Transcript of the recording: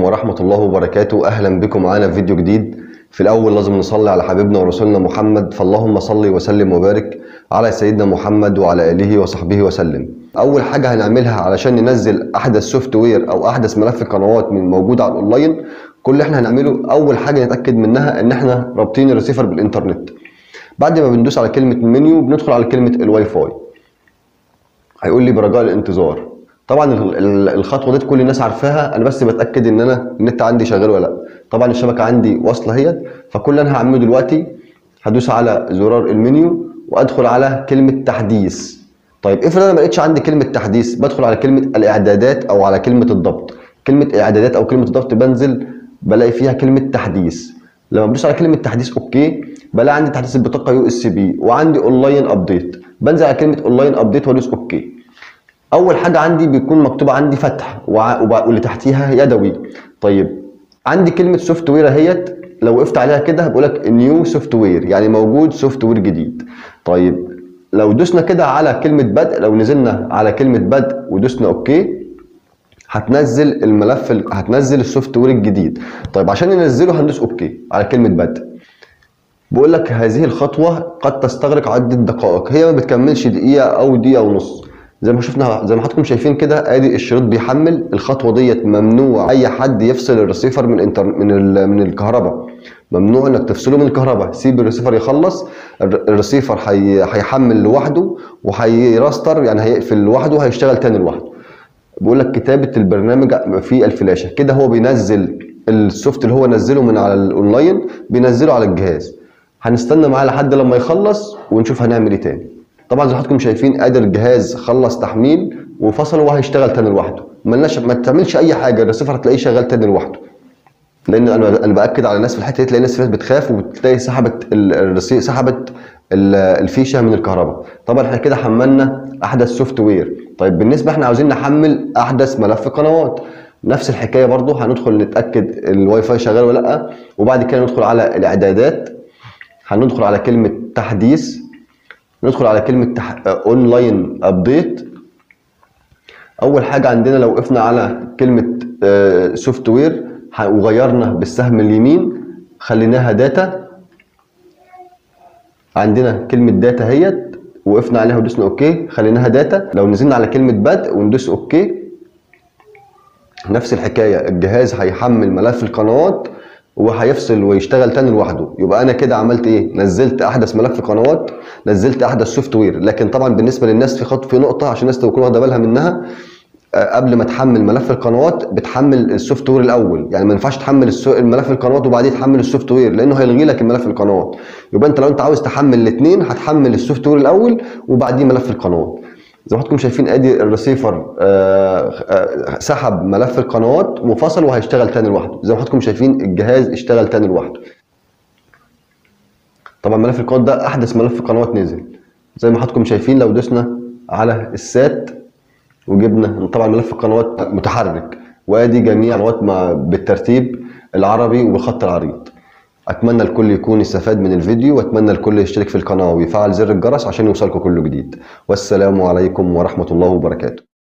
عليكم ورحمة الله وبركاته أهلا بكم معانا في فيديو جديد في الأول لازم نصلي على حبيبنا ورسولنا محمد فاللهم صل وسلم وبارك على سيدنا محمد وعلى آله وصحبه وسلم أول حاجة هنعملها علشان ننزل أحدث سوفت وير أو أحدث ملف قنوات من موجود على الأونلاين كل اللي احنا هنعمله أول حاجة نتأكد منها إن احنا رابطين الريسيفر بالإنترنت بعد ما بندوس على كلمة منيو بندخل على كلمة الواي فاي هيقول لي برجاء الانتظار طبعا ال- ال- الخطوه دي كل الناس عارفاها انا بس بتاكد ان انا النت عندي شغال ولا لا طبعا الشبكه عندي واصله اهيت فكل اللي انا هعمله دلوقتي هدوس على زرار المنيو وادخل على كلمه تحديث طيب افرض انا ما لقيتش عندي كلمه تحديث بدخل على كلمه الاعدادات او على كلمه الضبط كلمه اعدادات او كلمه الضبط بنزل بلاقي فيها كلمه تحديث لما بدوس على كلمه تحديث اوكي بلاقي عندي تحديث البطاقه يو اس بي وعندي اونلاين ابديت بنزل على كلمه اونلاين ابديت وادوس اوكي اول حاجه عندي بيكون مكتوب عندي فتح وع- وب- واللي تحتيها يدوي طيب عندي كلمه سوفت وير اهيت لو وقفت عليها كده بيقول لك نيو سوفت وير يعني موجود سوفت وير جديد طيب لو دوسنا كده على كلمه بدء لو نزلنا على كلمه بدء ودوسنا اوكي هتنزل الملف ال- هتنزل السوفت وير الجديد طيب عشان ننزله هندوس اوكي على كلمه بدء بيقول لك هذه الخطوة قد تستغرق عدة دقائق هي ما بتكملش دقيقة أو دقيقة ونص زي ما شفنا زي ما حضراتكم شايفين كده ادي الشريط بيحمل الخطوه ديت ممنوع اي حد يفصل الريسيفر من انتر من ال... من الكهرباء ممنوع انك تفصله من الكهرباء سيب الريسيفر يخلص الر- الريسيفر هي... هيحمل لوحده وهيراستر يعني هيقفل لوحده وهيشتغل تاني لوحده بيقول لك كتابه البرنامج في الفلاشه كده هو بينزل السوفت اللي هو نزله من على الاونلاين بينزله على الجهاز هنستنى معاه لحد لما يخلص ونشوف هنعمل ايه تاني طبعا زي ما حضراتكم شايفين ادي الجهاز خلص تحميل وفصل وهيشتغل تاني لوحده ملناش ما تعملش اي حاجه الريسيفر هتلاقيه شغال تاني لوحده لان انا انا باكد على الناس في الحته دي تلاقي ناس في ناس بتخاف وبتلاقي سحبت ال- الرسي سحبت ال- الفيشه من الكهرباء طبعا احنا كده حملنا احدث سوفت وير طيب بالنسبه احنا عاوزين نحمل احدث ملف قنوات نفس الحكايه برضو هندخل نتاكد الواي فاي شغال ولا لا وبعد كده ندخل على الاعدادات هندخل على كلمه تحديث ندخل على كلمه تح... اونلاين ابديت اول حاجه عندنا لو وقفنا على كلمه سوفت وير وغيرنا بالسهم اليمين خليناها داتا عندنا كلمه داتا اهيت وقفنا عليها ودوسنا اوكي خليناها داتا لو نزلنا على كلمه بدء وندوس اوكي نفس الحكايه الجهاز هيحمل ملف القنوات وهيفصل ويشتغل تاني لوحده يبقى انا كده عملت ايه نزلت احدث ملف قنوات نزلت احدث سوفت وير لكن طبعا بالنسبه للناس في خط في نقطه عشان الناس تكون واخده بالها منها آه، قبل ما تحمل ملف القنوات بتحمل السوفت وير الاول يعني ما ينفعش تحمل السو- الملف القنوات وبعدين تحمل السوفت وير لانه هيلغي لك الملف القنوات يبقى انت لو انت عاوز تحمل الاثنين هتحمل السوفت وير الاول وبعدين ملف القنوات زي ما حضراتكم شايفين ادي الريسيفر آه، آه، سحب ملف القنوات وفصل وهيشتغل تاني لوحده زي ما حضراتكم شايفين الجهاز اشتغل تاني لوحده طبعا ملف القنوات ده احدث ملف قنوات نزل زي ما حضراتكم شايفين لو دوسنا على السات وجبنا طبعا ملف القنوات متحرك وادي جميع القنوات مع- بالترتيب العربي وبالخط العريض اتمنى الكل يكون استفاد من الفيديو واتمنى الكل يشترك في القناه ويفعل زر الجرس عشان يوصلكم كل جديد والسلام عليكم ورحمه الله وبركاته